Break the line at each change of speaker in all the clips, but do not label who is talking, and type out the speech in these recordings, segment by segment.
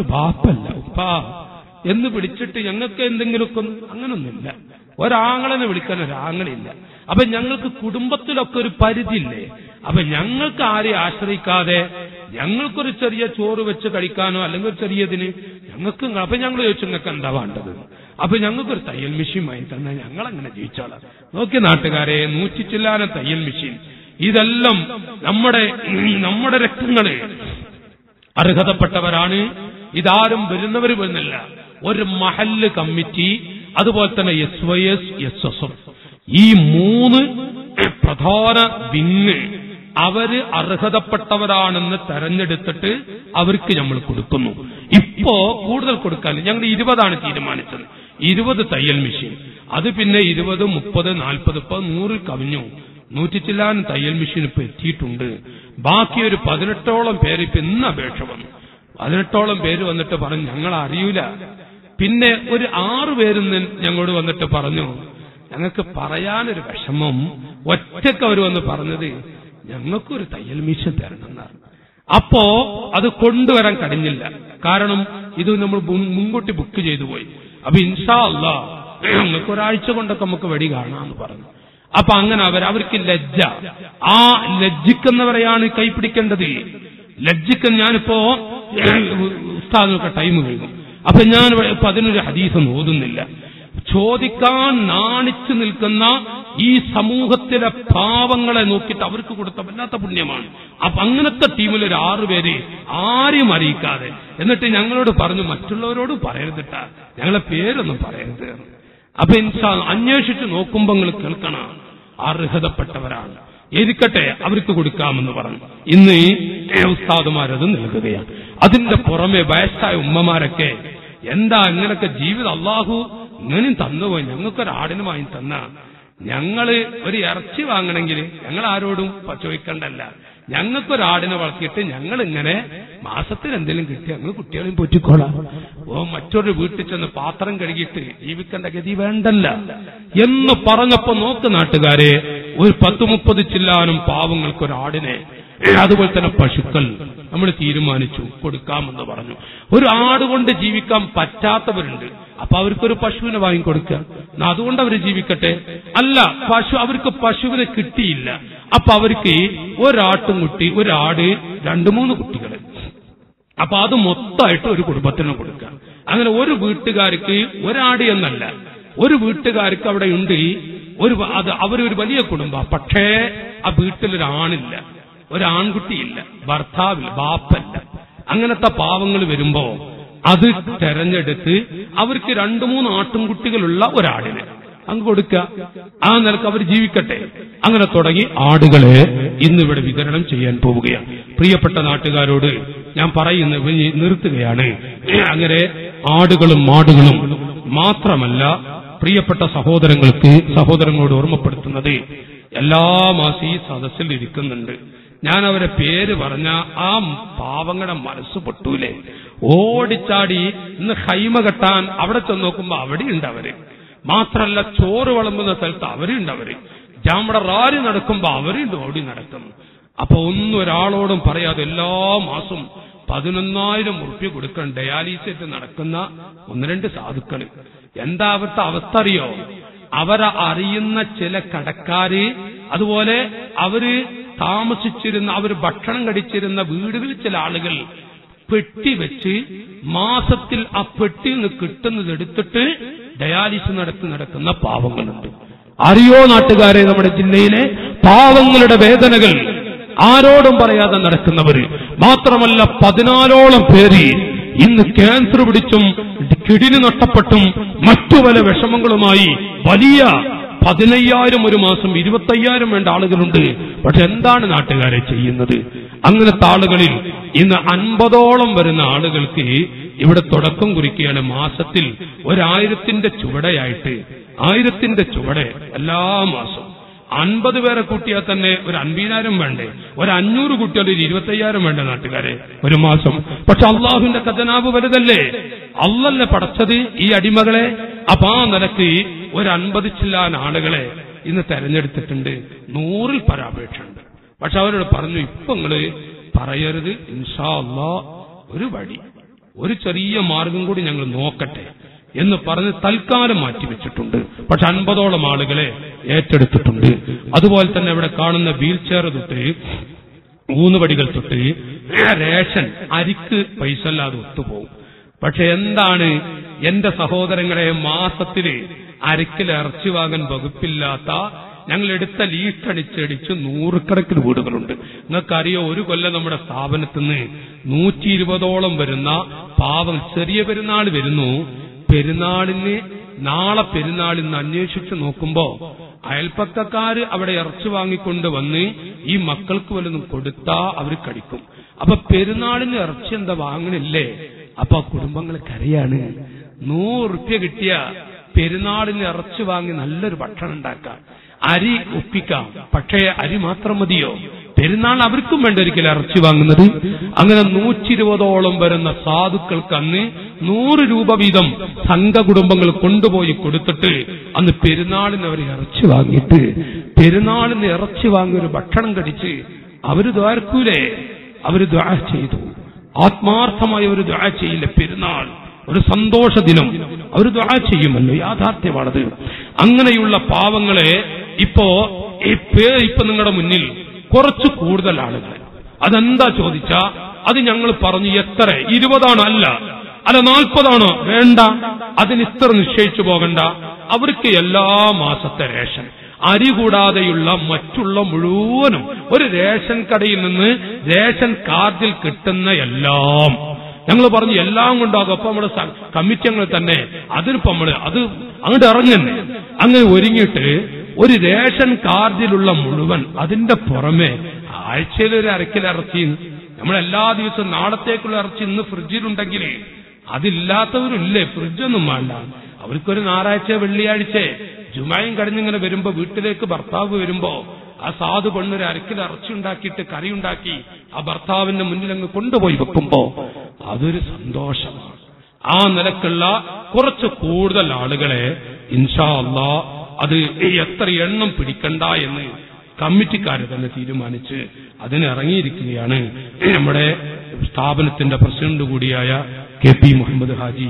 ഒരു ബാപ്പല്ല ഉപ്പാ എന്ന് വിളിച്ചിട്ട് ഞങ്ങൾക്ക് എന്തെങ്കിലുമൊക്കെ ഒന്ന് അങ്ങനൊന്നുമില്ല ഒരാങ്ങളനെ വിളിക്കാൻ ഒരാങ്ങളില്ല അപ്പൊ ഞങ്ങൾക്ക് കുടുംബത്തിലൊക്കെ ഒരു പരിധിയില്ലേ അപ്പൊ ഞങ്ങൾക്ക് ആരെയും ആശ്രയിക്കാതെ ഞങ്ങൾക്കൊരു ചെറിയ ചോറ് വെച്ച് കഴിക്കാനോ അല്ലെങ്കിൽ ഒരു ചെറിയതിന് ഞങ്ങൾക്ക് ഇങ്ങ- അപ്പൊ ഞങ്ങൾ ചോദിച്ചു നിങ്ങൾക്ക് എന്താ വേണ്ടത് അപ്പൊ ഞങ്ങൾക്കൊരു തയ്യൽ മെഷീൻ വാങ്ങി തന്നെ ഞങ്ങൾ അങ്ങനെ ജീവിച്ചോളാം നോക്കി നാട്ടുകാരെ നൂറ്റി ചില്ലാന തയ്യൽ മെഷീൻ ഇതെല്ലാം നമ്മുടെ നമ്മുടെ രക്തങ്ങള് അർഹതപ്പെട്ടവരാണ് ഇതാരും വരുന്നവർ വരുന്നില്ല ഒരു മഹല്ല് കമ്മിറ്റി അതുപോലെ തന്നെ S Y S S S M ഈ മൂന്ന് പ്രധാന വിങ് അവര് അർഹതപ്പെട്ടവരാണെന്ന് തെരഞ്ഞെടുത്തിട്ട് അവർക്ക് നമ്മൾ കൊടുക്കുന്നു ഇപ്പോ കൂടുതൽ കൊടുക്കാൻ ഞങ്ങൾ ഇരുപതാണ് തീരുമാനിച്ചത് ഇരുപത് തയ്യൽ മെഷീൻ അത് പിന്നെ ഇരുപത് മുപ്പത് നാൽപ്പത് ഇപ്പൊ നൂറിൽ കവിഞ്ഞു നൂറ്റി ചില്ലാൻ തയ്യൽ മെഷീൻ ഇപ്പൊ എത്തിയിട്ടുണ്ട് ബാക്കി ഒരു പതിനെട്ടോളം പേര് ഇപ്പൊ ഇന്ന് അപേക്ഷ വന്നു പതിനെട്ടോളം പേര് വന്നിട്ട് പറഞ്ഞു ഞങ്ങൾ അറിയൂല പിന്നെ ഒരു ആറു പേരും ഞങ്ങളോട് വന്നിട്ട് പറഞ്ഞു ഞങ്ങൾക്ക് പറയാനൊരു വിഷമം ഒറ്റക്ക് അവർ വന്ന് പറഞ്ഞത് ഞങ്ങൾക്കൊരു തയ്യൽ മെഷീൻ തരണം എന്നാണ് അപ്പോ അത് കൊണ്ടുവരാൻ കഴിഞ്ഞില്ല കാരണം ഇത് നമ്മൾ മുൻ- മുൻകൂട്ടി ബുക്ക് ചെയ്തു പോയി അപ്പൊ ഇൻഷാ അല്ലാ നിങ്ങൾക്ക് ഒരാഴ്ച കൊണ്ടൊക്കെ നമുക്ക് വെടി കാണാന്ന് പറഞ്ഞു അപ്പൊ അങ്ങനെ അവർ അവർക്ക് ലജ്ജ ആ ലജ്ജിക്കുന്നവരെയാണ് കൈപ്പിടിക്കേണ്ടത് ലജ്ജിക്കുന്ന ഞാനിപ്പോ ഉസ്താദിനൊക്കെ ടൈം കഴിഞ്ഞു അപ്പൊ ഞാൻ ഇപ്പൊ അതിനൊരു ഹദീസ് ഓതുന്നില്ല ചോദിക്കാൻ നാണിച്ചു നിൽക്കുന്ന ഈ സമൂഹത്തിലെ പാവങ്ങളെ നോക്കിയിട്ട് അവർക്ക് കൊടുത്ത വല്ലാത്ത പുണ്യമാണ് അപ്പൊ അങ്ങനത്തെ ടീമിൽ ഒരു ആറുപേര് ആരെയും അറിയിക്കാതെ എന്നിട്ട് ഞങ്ങളോട് പറഞ്ഞു മറ്റുള്ളവരോട് പറയരുതിട്ടാ ഞങ്ങളെ പേരൊന്നും പറയരുത് എന്ന്. അപ്പൊ ഇൻഷാ അന്വേഷിച്ച് നോക്കുമ്പോ നിങ്ങൾ കേൾക്കണം അർഹതപ്പെട്ടവരാണ് ഇരിക്കട്ടെ അവർക്ക് കൊടുക്കാമെന്ന് പറഞ്ഞു ഇന്ന് ഈ ഉസ്താദുമാരത് നൽകുകയാണ് അതിന്റെ പുറമെ വയസ്സായ ഉമ്മമാരൊക്കെ എന്താ ഇങ്ങനൊക്കെ ജീവിതം അള്ളാഹു ഇങ്ങനെയും തന്നുപോയി ഞങ്ങൾക്കൊരു ആടിന് വാങ്ങി തന്ന ഞങ്ങള് ഒരു ഇറച്ചി വാങ്ങണമെങ്കിൽ ഞങ്ങൾ ആരോടും പ- ചോദിക്കണ്ടല്ല ഞങ്ങൾക്കൊരു ആടിനെ വളർത്തിയിട്ട് ഞങ്ങൾ ഇങ്ങനെ മാസത്തിൽ എന്തെങ്കിലും കിട്ടി ഞങ്ങൾ കുട്ടികളെയും പൊറ്റിക്കോളാം ഓ മറ്റൊരു വീട്ടിൽ ചെന്ന് പാത്രം കഴുകിയിട്ട് ജീവിക്കേണ്ട ഗതി വേണ്ടല്ല എന്ന് പറഞ്ഞപ്പോ നോക്ക് നാട്ടുകാരെ ഒരു പത്ത് മുപ്പത് ചില്ലാനും പാവങ്ങൾക്ക് ഒരു ആടിനെ അതുപോലെ തന്നെ പശുക്കൾ നമ്മൾ തീരുമാനിച്ചു കൊടുക്കാമെന്ന് പറഞ്ഞു ഒരു ആട് കൊണ്ട് ജീവിക്കാൻ പറ്റാത്തവരുണ്ട് അപ്പൊ അവർക്കൊരു പശുവിനെ വാങ്ങിക്കൊടുക്കുക എന്നാ അതുകൊണ്ട് അവർ ജീവിക്കട്ടെ അല്ല പശു അവർക്ക് പശുവിനെ കിട്ടിയില്ല അപ്പൊ അവർക്ക് ഒരാട്ടും കുട്ടി ഒരാട് രണ്ടു മൂന്ന് കുട്ടികൾ അപ്പൊ അത് മൊത്തമായിട്ട് ഒരു കുടുംബത്തിന് കൊടുക്കുക അങ്ങനെ ഒരു വീട്ടുകാർക്ക് ഒരാട് എന്നല്ല ഒരു വീട്ടുകാർക്ക് അവിടെ ഉണ്ട് ഒരു വ- അത് അവരൊരു വലിയ കുടുംബം പക്ഷേ ആ വീട്ടിലൊരാണില്ല ഒരു ആൺകുട്ടിയില്ല ഭർത്താവില്ല ബാപ്പല്ല അങ്ങനത്തെ പാവങ്ങൾ വരുമ്പോ അത് തെരഞ്ഞെടുത്ത് അവർക്ക് രണ്ടു മൂന്ന് ആട്ടുംകുട്ടികളുള്ള ഒരാടിനെ അങ്ങ് കൊടുക്കുക ആ നിലക്ക് അവർ ജീവിക്കട്ടെ അങ്ങനെ തുടങ്ങി ആടുകളെ ഇന്നിവിടെ വിതരണം ചെയ്യാൻ പോവുകയാണ് പ്രിയപ്പെട്ട നാട്ടുകാരോട് ഞാൻ പറയുന്ന ഇവ- നിർത്തുകയാണ് അങ്ങനെ ആടുകളും മാടുകളും മാത്രമല്ല പ്രിയപ്പെട്ട സഹോദരങ്ങൾക്ക് സഹോദരങ്ങളോട് ഓർമ്മപ്പെടുത്തുന്നത് എല്ലാ മാസം ഈ സദസ്സിൽ ഇരിക്കുന്നുണ്ട് ഞാൻ അവരെ പേര് പറഞ്ഞ ആ പാവങ്ങളുടെ മനസ്സ് പൊട്ടൂലേ ഓടിച്ചാടി ഇന്ന് ഹൈമ കെട്ടാൻ അവിടെ ചെന്ന് നോക്കുമ്പോ അവിടെയുണ്ട് അവര് മാത്രല്ല ചോറ് വിളമ്പുന്ന സ്ഥലത്ത് അവരുണ്ട് അവര് ജാമട റാലി നടക്കുമ്പോ അവരുണ്ട് ഓടി നടക്കുന്നു അപ്പൊ ഒന്നും ഒരാളോടും പറയാതെ എല്ലാ മാസവും പതിനൊന്നായിരം ഉറുപ്പ്യ കൊടുക്കാൻ ഡയാലിസിറ്റ് നടക്കുന്ന ഒന്ന് രണ്ട് സാധുക്കള് എന്താ അവരുടെ അവസ്ഥ അറിയോ അവരെ അറിയുന്ന ചില കടക്കാര് അതുപോലെ അവര് താമസിച്ചിരുന്ന അവർ ഭക്ഷണം കഴിച്ചിരുന്ന വീടുകളിൽ ചില ആളുകൾ പെട്ടി വെച്ച് മാസത്തിൽ ആ പെട്ടിയിൽ നിന്ന് കിട്ടുന്നത് എടുത്തിട്ട് ഡയാലിസിസ് നടത്തി നടക്കുന്ന പാവങ്ങളുണ്ട് അറിയോ നാട്ടുകാരെ നമ്മുടെ ജില്ലയിലെ പാവങ്ങളുടെ വേദനകൾ ആരോടും പറയാതെ നടക്കുന്നവര് മാത്രമല്ല പതിനാലോളം പേര് ഇന്ന് ക്യാൻസർ പിടിച്ചും കിടിന് നഷ്ടപ്പെട്ടും മറ്റു പല വിഷമങ്ങളുമായി വലിയ പതിനയ്യായിരം ഒരു മാസം ഇരുപത്തയ്യായിരം വേണ്ട ആളുകളുണ്ട് പക്ഷെ എന്താണ് നാട്ടുകാരെ ചെയ്യുന്നത് അങ്ങനത്തെ ആളുകളിൽ ഇന്ന് അൻപതോളം വരുന്ന ആളുകൾക്ക് ഇവിടെ തുടക്കം കുറിക്കുകയാണ് മാസത്തിൽ ഒരായിരത്തിന്റെ ചുവടയായിട്ട് ആയിരത്തിന്റെ ചുവടെ എല്ലാ മാസവും അൻപത് പേരെ കൂട്ടിയാൽ തന്നെ ഒരു അൻപതിനായിരം വേണ്ടേ ഒരു അഞ്ഞൂറ് കുട്ടികൾ ഒരു ഇരുപത്തയ്യായിരം വേണ്ട നാട്ടുകാരെ ഒരു മാസം പക്ഷെ അള്ളാഹുവിന്റെ ഖജനാവ് വലുതല്ലേ അല്ലല്ലേ പടച്ചത് ഈ അടിമകളെ അപ്പൊ ആ നിലക്ക് ഒരു അൻപത് ചില്ലാൻ ആളുകളെ ഇന്ന് തെരഞ്ഞെടുത്തിട്ടുണ്ട് നൂറിൽ പരാപേക്ഷയുണ്ട് പക്ഷെ അവരോട് പറഞ്ഞു ഇപ്പൊ നിങ്ങള് പറയരുത് ഇൻഷാ അള്ളാ ഒരു വഴി ഒരു ചെറിയ മാർഗം കൂടി ഞങ്ങൾ നോക്കട്ടെ എന്ന് പറഞ്ഞ് തൽക്കാലം മാറ്റിവെച്ചിട്ടുണ്ട് പക്ഷെ അൻപതോളം ആളുകളെ ഏറ്റെടുത്തിട്ടുണ്ട് അതുപോലെ തന്നെ ഇവിടെ കാണുന്ന വീൽ ചെയർ തൊട്ട് ഊന്നുപടികൾ തൊട്ട് റേഷൻ അരിക്ക് പൈസ അല്ലാതെ ഒത്തുപോകും പക്ഷെ എന്താണ് എന്റെ സഹോദരങ്ങളെ മാസത്തില് അരക്കിൽ ഇറച്ചി വാങ്ങാൻ വകുപ്പില്ലാത്ത ഞങ്ങൾ എടുത്ത ലീസ്റ്റ് അടിച്ചടിച്ച് നൂറുകണക്കിന് വീടുകളുണ്ട് നിങ്ങൾക്കറിയോ ഒരു കൊല്ലം നമ്മുടെ സ്ഥാപനത്തിൽ നിന്ന് നൂറ്റി ഇരുപതോളം വരുന്ന പാവം ചെറിയ പെരുന്നാൾ വരുന്നു പെരുന്നാളിന് നാളെ പെരുന്നാളിന്ന് അന്വേഷിച്ച് നോക്കുമ്പോ അയൽപ്പക്കക്കാര് അവിടെ ഇറച്ചി വാങ്ങിക്കൊണ്ട് വന്ന് ഈ മക്കൾക്ക് വല്ലതും കൊടുത്താ അവർ കടിക്കും അപ്പൊ പെരുന്നാളിന് ഇറച്ചി എന്താ വാങ്ങണില്ലേ അപ്പൊ ആ കുടുംബങ്ങൾ കരയാണ് നൂറുപ്യ കിട്ടിയ പെരുന്നാളിന് ഇറച്ചി വാങ്ങി നല്ലൊരു ഭക്ഷണം ഉണ്ടാക്കാം അരി ഒപ്പിക്കാം പക്ഷേ അരി മാത്രം മതിയോ പെരുന്നാൾ അവർക്കും വേണ്ട ഒരിക്കലും ഇറച്ചി വാങ്ങുന്നത് അങ്ങനെ നൂറ്റിരുപതോളം വരുന്ന സാധുക്കൾക്ക് അന്ന് നൂറ് രൂപ വീതം സംഘ കുടുംബങ്ങൾ കൊണ്ടുപോയി കൊടുത്തിട്ട് അന്ന് പെരുന്നാളിന് അവർ ഇറച്ചി വാങ്ങിയിട്ട് പെരുന്നാളിന് ഇറച്ചി വാങ്ങി ഒരു ഭക്ഷണം കടിച്ച് അവര് ദ്വാരക്കൂലേ അവര് ദ്വാ ചെയ്തു ആത്മാർത്ഥമായി ഒരു ദ്വാ ചെയ്യില്ല പെരുന്നാൾ ഒരു സന്തോഷ ദിനം അവർ ദ്വാ ചെയ്യുമല്ലോ യാഥാർത്ഥ്യമാണത് അങ്ങനെയുള്ള പാവങ്ങളെ ഇപ്പോ ഈ പേ- ഇപ്പൊ നിങ്ങളുടെ മുന്നിൽ കുറച്ച് കൂടുതൽ ആളുകൾ അതെന്താ ചോദിച്ചാ അത് ഞങ്ങൾ പറഞ്ഞു എത്ര ഇരുപതാണോ അല്ല അല്ല നാൽപ്പതാണോ വേണ്ട അതിന് ഇത്ര നിശ്ചയിച്ചു പോകണ്ട അവർക്ക് എല്ലാ മാസത്തെ റേഷൻ അരി കൂടാതെയുള്ള മറ്റുള്ള മുഴുവനും ഒരു റേഷൻ കടയിൽ നിന്ന് റേഷൻ കാർഡിൽ കിട്ടുന്ന എല്ലാം ഞങ്ങൾ പറഞ്ഞു എല്ലാം കൊണ്ടാകും അപ്പൊ നമ്മുടെ സ- കമ്മിറ്റി അംഗങ്ങൾ തന്നെ അതിനിപ്പോ നമ്മള് അത് അങ്ങോട്ട് ഇറങ്ങുന്നേ അങ്ങനെ ഒരുങ്ങിയിട്ട് ഒരു റേഷൻ കാർഡിലുള്ള മുഴുവൻ അതിന്റെ പുറമെ ആഴ്ചയിൽ ഒരു അരക്കിൽ ഇറച്ചി നമ്മൾ എല്ലാ ദിവസവും നാളത്തേക്കുള്ള ഇറച്ചി ഇന്ന് ഫ്രിഡ്ജിലുണ്ടെങ്കിൽ അതില്ലാത്തവരില്ലേ ഫ്രിഡ്ജൊന്നും വേണ്ട അവർക്കൊരു ഞായറാഴ്ച വെള്ളിയാഴ്ച ജുമായും കഴിഞ്ഞിങ്ങനെ വരുമ്പോ വീട്ടിലേക്ക് ഭർത്താവ് വരുമ്പോ ആ സാധു പെണ്ണൊരു അരക്കിൽ ഇറച്ചി ഉണ്ടാക്കിയിട്ട് കറി ഉണ്ടാക്കി ആ ഭർത്താവിന്റെ മുന്നിൽ അങ്ങ് കൊണ്ടുപോയി വെക്കുമ്പോ അതൊരു സന്തോഷമാണ് ആ നിലക്കുള്ള കുറച്ച് കൂടുതൽ ആളുകളെ ഇൻഷാ അള്ളാ അത് എത്ര എണ്ണം പിടിക്കണ്ട എന്ന് കമ്മിറ്റിക്കാര് തന്നെ തീരുമാനിച്ച് അതിന് ഇറങ്ങിയിരിക്കുകയാണ് നമ്മുടെ സ്ഥാപനത്തിന്റെ പ്രസിഡന്റ് കൂടിയായ കെ പി മുഹമ്മദ് ഹാജി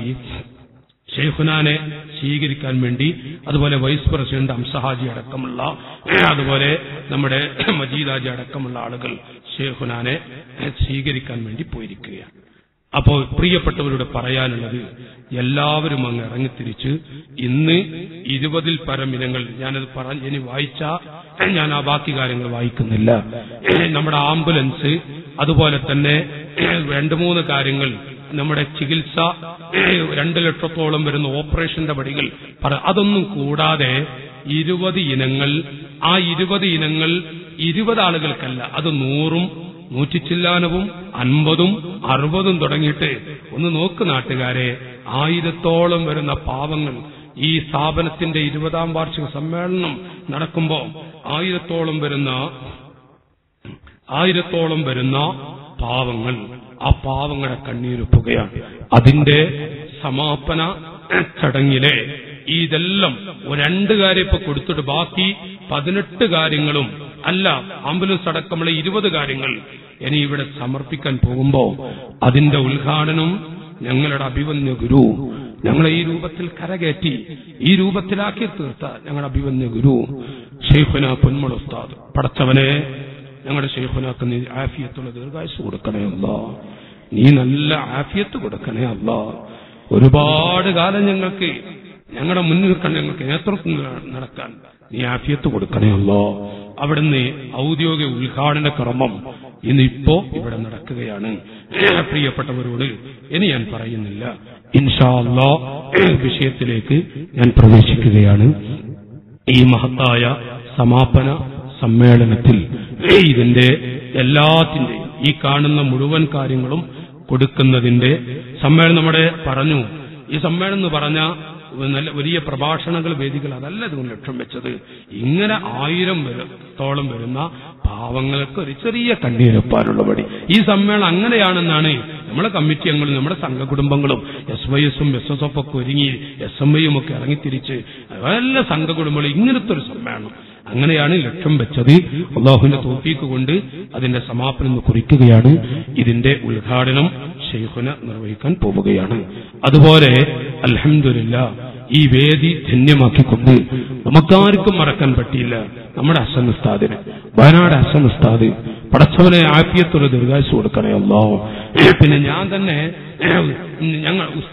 ഷെയ്ഖുനാനെ സ്വീകരിക്കാൻ വേണ്ടി അതുപോലെ വൈസ് പ്രസിഡന്റ് അംസഹാജി അടക്കമുള്ള അതുപോലെ നമ്മുടെ മജീദാജി അടക്കമുള്ള ആളുകൾ ഷെയ്ഖുനാനെ സ്വീകരിക്കാൻ വേണ്ടി പോയിരിക്കുകയാണ് അപ്പോൾ പ്രിയപ്പെട്ടവരോട് പറയാനുള്ളത് എല്ലാവരും അങ്ങ് ഇറങ്ങിത്തിരിച്ച് ഇന്ന് ഇരുപതിൽ പരം ഇനങ്ങൾ ഞാനത് പറഞ്ഞ് ഇനി വായിച്ച ഞാൻ ആ ബാക്കി കാര്യങ്ങൾ വായിക്കുന്നില്ല നമ്മുടെ ആംബുലൻസ് അതുപോലെ തന്നെ രണ്ട് മൂന്ന് കാര്യങ്ങൾ നമ്മുടെ ചികിത്സ രണ്ട് ലക്ഷത്തോളം വരുന്ന ഓപ്പറേഷന്റെ പടികൾ പറ അതൊന്നും കൂടാതെ ഇരുപത് ഇനങ്ങൾ ആ ഇരുപത് ഇനങ്ങൾ ഇരുപത് ആളുകൾക്കല്ല അത് നൂറും നൂറ്റിച്ചില്ലാനവും അൻപതും അറുപതും തുടങ്ങിയിട്ട് ഒന്ന് നോക്ക് നാട്ടുകാരെ ആയിരത്തോളം വരുന്ന പാവങ്ങൾ ഈ സ്ഥാപനത്തിന്റെ ഇരുപതാം വാർഷിക സമ്മേളനം നടക്കുമ്പോ ആയിരത്തോളം വരുന്ന ആയിരത്തോളം വരുന്ന പാവങ്ങൾ ആ പാവങ്ങളെ കണ്ണീരൊപ്പുകയാണ് അതിന്റെ സമാപന ചടങ്ങിലെ ഇതെല്ലാം ഒരു രണ്ട് കാര്യം ഇപ്പൊ കൊടുത്തിട്ട് ബാക്കി പതിനെട്ട് കാര്യങ്ങളും അല്ല ആംബുലൻസ് അടക്കമുള്ള ഇരുപത് കാര്യങ്ങൾ ഇനി ഇവിടെ സമർപ്പിക്കാൻ പോകുമ്പോ അതിന്റെ ഉദ്ഘാടനം ഞങ്ങളുടെ അഭിവന്യ ഗുരു ഞങ്ങളെ ഈ രൂപത്തിൽ കരകയറ്റി ഈ രൂപത്തിലാക്കി തീർത്ത ഞങ്ങളുടെ അഭിവന്യ ഗുരു ഷെയ്ഖുന പൊന്മൾ ഉസ്താദ് പടച്ചവനെ ഞങ്ങളുടെ ഷെയ്ഖുനാക്ക് നീ ആഫിയത്തുള്ള ദീർഘായുസ് കൊടുക്കണേ അല്ല നീ നല്ല ആഫിയത്ത് കൊടുക്കണേ അല്ല ഒരുപാട് കാലം ഞങ്ങൾക്ക് ഞങ്ങളുടെ മുന്നിൽ കണ്ട് ഞങ്ങൾക്ക് നേതൃത്വം നടക്കാൻ നീ ആഫിയത്ത് കൊടുക്കണേ അല്ലോ അവിടുന്ന് ഔദ്യോഗിക ഉദ്ഘാടന ക്രമം ഇന്നിപ്പോ ഇവിടെ നടക്കുകയാണ് പ്രിയപ്പെട്ടവരോട് ഇനി ഞാൻ പറയുന്നില്ല ഇൻഷാ അല്ലാ വിഷയത്തിലേക്ക് ഞാൻ പ്രവേശിക്കുകയാണ് ഈ മഹത്തായ സമാപന സമ്മേളനത്തിൽ ഇതിന്റെ എല്ലാത്തിന്റെയും ഈ കാണുന്ന മുഴുവൻ കാര്യങ്ങളും കൊടുക്കുന്നതിന്റെ സമ്മേളനം നമ്മുടെ പറഞ്ഞു ഈ സമ്മേളനം എന്ന് പറഞ്ഞ നല്ല വലിയ പ്രഭാഷണങ്ങൾ വേദികൾ അതല്ല ഇതുകൊണ്ട് ലക്ഷ്യം വെച്ചത് ഇങ്ങനെ ആയിരം വരത്തോളം വരുന്ന പാവങ്ങൾക്ക് ഒരു ചെറിയ കണ്ണീരപ്പാനുള്ള പടി ഈ സമ്മേളനം അങ്ങനെയാണെന്നാണ് നമ്മളെ കമ്മിറ്റി അംഗങ്ങളും നമ്മുടെ സംഘകുടുംബങ്ങളും എസ് വൈ എസും എസ് എസ് എഫ് ഒക്കെ ഒരുങ്ങി എസ് എം ഐയും ഒക്കെ ഇറങ്ങിത്തിരിച്ച് എല്ലാ സംഘകുടുംബങ്ങളും ഇങ്ങനത്തെ ഒരു സമ്മേളനം അങ്ങനെയാണ് ലക്ഷ്യം വെച്ചത് അള്ളാഹുവിന്റെ തോഫീക്ക് കൊണ്ട് അതിന്റെ സമാപനം എന്ന് കുറിക്കുകയാണ് ഇതിന്റെ ഉദ്ഘാടനം ഷെയ്ഖുന നിർവഹിക്കാൻ പോവുകയാണ് അതുപോലെ അൽഹംദുലില്ല ഈ വേദി ധന്യമാക്കിക്കൊണ്ട് നമുക്കാർക്കും മറക്കാൻ പറ്റിയില്ല നമ്മുടെ ഹസൻ ഉസ്താദിന് വയനാട് ഹസൻ ഉസ്താദ് പടച്ചവനെ ആഫിയത്തുള്ള ദീർഘായുസ് കൊടുക്കണേ അല്ലോ പിന്നെ ഞാൻ തന്നെ ഞങ്ങൾ